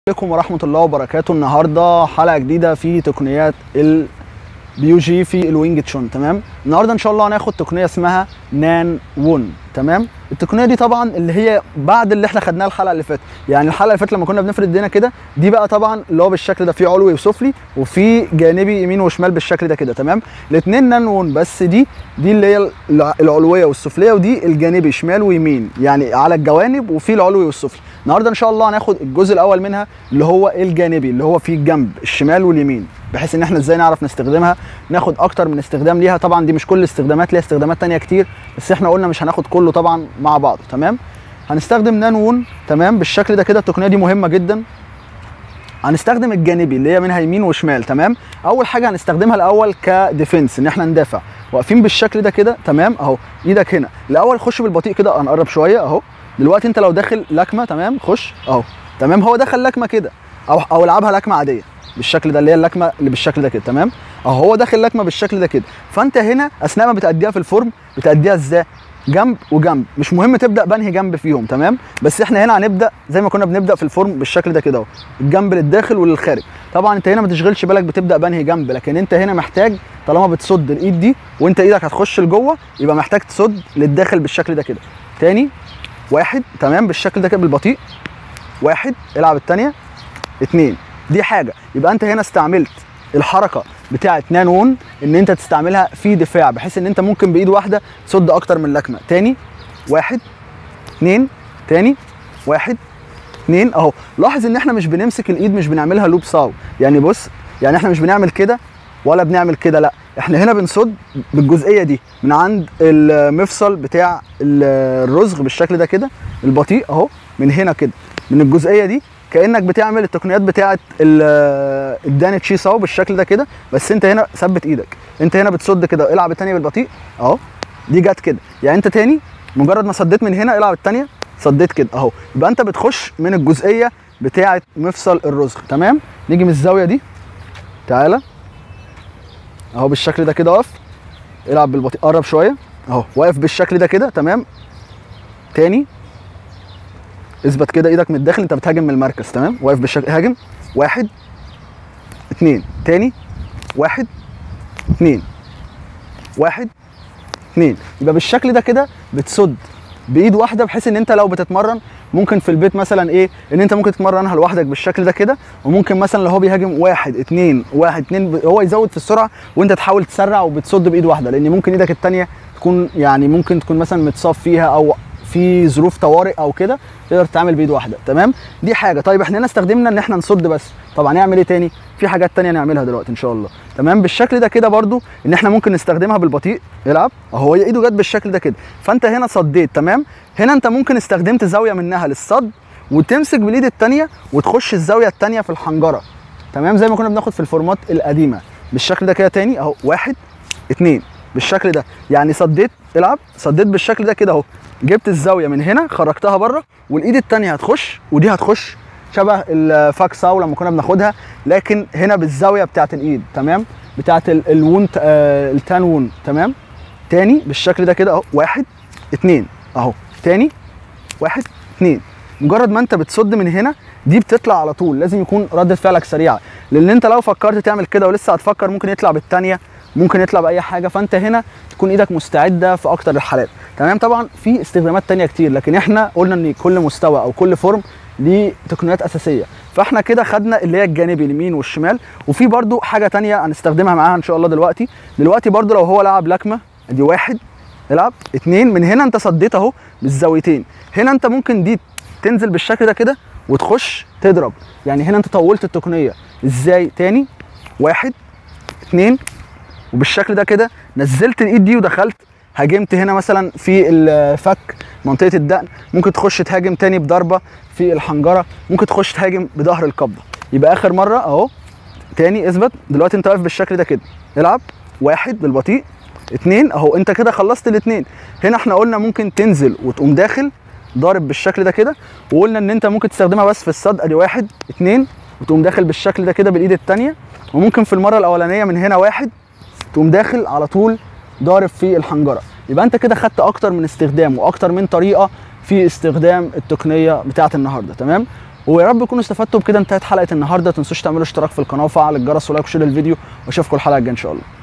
عليكم ورحمة الله وبركاته النهاردة حلقة جديدة في تقنيات البيو جي في الوينج تشون تمام النهاردة ان شاء الله هناخد تقنية اسمها نان وون تمام التقنية دي طبعا اللي هي بعد اللي احنا خدناها الحلقة اللي فاتت يعني الحلقة اللي فاتت لما كنا بنفرد ايدينا كده دي بقى طبعا اللي هو بالشكل ده في علوي وسفلي وفي جانبي يمين وشمال بالشكل ده كده تمام الاثنين نان وون بس دي دي اللي هي الع- العلوية والسفلية ودي الجانبي شمال ويمين يعني على الجوانب وفي العلوي والسفلي النهارده ان شاء الله هناخد الجزء الاول منها اللي هو الجانبي اللي هو فيه الجنب الشمال واليمين بحيث ان احنا ازاي نعرف نستخدمها ناخد اكتر من استخدام ليها طبعا دي مش كل الاستخدامات ليها استخدامات تانية كتير بس احنا قلنا مش هناخد كله طبعا مع بعض تمام هنستخدم نانون تمام بالشكل ده كده التقنيه دي مهمه جدا هنستخدم الجانبي اللي هي منها يمين وشمال تمام اول حاجه هنستخدمها الاول كديفنس ان احنا ندافع واقفين بالشكل ده كده تمام اهو ايدك هنا الاول خش بالبطيء كده هنقرب شويه اهو دلوقتي انت لو داخل لكمه تمام خش اهو تمام هو دخل لكمه كده او او العبها لكمه عاديه بالشكل ده اللي هي اللكمه اللي بالشكل ده كده تمام اهو هو داخل لكمه بالشكل ده كده فانت هنا اثناء ما بتاديها في الفورم بتاديها ازاي جنب وجنب مش مهم تبدا بانهي جنب فيهم تمام بس احنا هنا هنبدا زي ما كنا بنبدا في الفورم بالشكل ده كده اهو الجنب للداخل وللخارج طبعا انت هنا ما تشغلش بالك بتبدا بانهي جنب لكن انت هنا محتاج طالما بتصد الايد دي وانت ايدك هتخش لجوه يبقى محتاج تصد للداخل بالشكل ده كده تاني واحد تمام بالشكل ده كده بالبطيء واحد العب الثانيه اتنين دي حاجه يبقى انت هنا استعملت الحركه بتاعه نانون ان انت تستعملها في دفاع بحيث ان انت ممكن بايد واحده تصد اكتر من لكمه تاني واحد اتنين تاني واحد اتنين اهو لاحظ ان احنا مش بنمسك الايد مش بنعملها لوب ساو يعني بص يعني احنا مش بنعمل كده ولا بنعمل كده لا احنا هنا بنصد بالجزئيه دي من عند المفصل بتاع ال- الرزغ بالشكل ده كده البطيء اهو من هنا كده من الجزئيه دي كانك بتعمل التقنيات بتاعه ال- الدان تشي ساو بالشكل ده كده بس انت هنا ثبت ايدك انت هنا بتصد كده العب الثانيه بالبطيء اهو دي جت كده يعني انت تاني مجرد ما صديت من هنا العب الثانيه صديت كده اهو يبقى انت بتخش من الجزئيه بتاعه مفصل الرزغ تمام نيجي من الزاويه دي تعالى اهو بالشكل ده كده اقف العب بالبطيء قرب شويه اهو واقف بالشكل ده كده تمام تاني اثبت كده ايدك من الداخل انت بتهاجم من المركز تمام واقف بالشكل هاجم واحد اتنين تاني واحد اتنين واحد اتنين يبقى بالشكل ده كده بتصد بايد واحده بحيث ان انت لو بتتمرن ممكن في البيت مثلا ايه ان انت ممكن تتمرنها لوحدك بالشكل ده كده وممكن مثلا لو هو بيهاجم واحد اتنين واحد اتنين ب- هو يزود في السرعه وانت تحاول تسرع وبتصد بايد واحده لان ممكن ايدك التانيه تكون يعني ممكن تكون مثلا متصاب فيها او في ظروف طوارئ او كده تقدر تعمل بايد واحده تمام دي حاجه طيب احنا هنا استخدمنا ان احنا نصد بس طب هنعمل ايه تاني في حاجات تانية نعملها دلوقتي ان شاء الله تمام بالشكل ده كده برضو ان احنا ممكن نستخدمها بالبطيء العب اهو هي ايده جت بالشكل ده كده فانت هنا صديت تمام هنا انت ممكن استخدمت زاويه منها للصد وتمسك بالايد التانية وتخش الزاويه التانية في الحنجره تمام زي ما كنا بناخد في الفورمات القديمه بالشكل ده كده تاني اهو واحد اتنين بالشكل ده يعني صديت العب صديت بالشكل ده كده اهو جبت الزاويه من هنا خرجتها بره والايد التانية هتخش ودي هتخش شبه الفاك ساو لما كنا بناخدها لكن هنا بالزاويه بتاعت الايد تمام بتاعت ال- الون آه التان وون تمام تاني بالشكل ده كده اهو واحد اتنين اهو تاني واحد اتنين مجرد ما انت بتصد من هنا دي بتطلع على طول لازم يكون ردة فعلك سريعة لان انت لو فكرت تعمل كده ولسه هتفكر ممكن يطلع بالتانية ممكن يطلع باي حاجة فانت هنا تكون ايدك مستعدة في اكتر الحالات تمام طبعا في استخدامات تانية كتير لكن احنا قلنا ان كل مستوى او كل فورم ليه تقنيات اساسية فاحنا كده خدنا اللي هي الجانبي اليمين والشمال وفي برضو حاجة تانية هنستخدمها معاها ان شاء الله دلوقتي دلوقتي برضو لو هو لعب لكمة ادي واحد العب اتنين من هنا انت صديت اهو بالزاويتين هنا انت ممكن دي تنزل بالشكل ده كده وتخش تضرب يعني هنا انت طولت التقنيه ازاي تاني واحد اتنين وبالشكل ده كده نزلت الايد دي ودخلت هاجمت هنا مثلا في الفك منطقه الدقن ممكن تخش تهاجم تاني بضربه في الحنجره ممكن تخش تهاجم بظهر القبضه يبقى اخر مره اهو تاني اثبت دلوقتي انت واقف بالشكل ده كده العب واحد بالبطيء اتنين اهو انت كده خلصت الاتنين هنا احنا قلنا ممكن تنزل وتقوم داخل ضارب بالشكل ده كده وقلنا ان انت ممكن تستخدمها بس في الصد ادي واحد اتنين وتقوم داخل بالشكل ده كده بالايد التانية وممكن في المره الاولانيه من هنا واحد تقوم داخل على طول ضارب في الحنجره يبقى انت كده خدت اكتر من استخدام واكتر من طريقه في استخدام التقنيه بتاعه النهارده تمام ويا رب تكونوا استفدتوا بكده انتهت حلقه النهارده ما تنسوش تعملوا اشتراك في القناه وفعل الجرس ولايك وشير الفيديو واشوفكم الحلقه الجايه ان شاء الله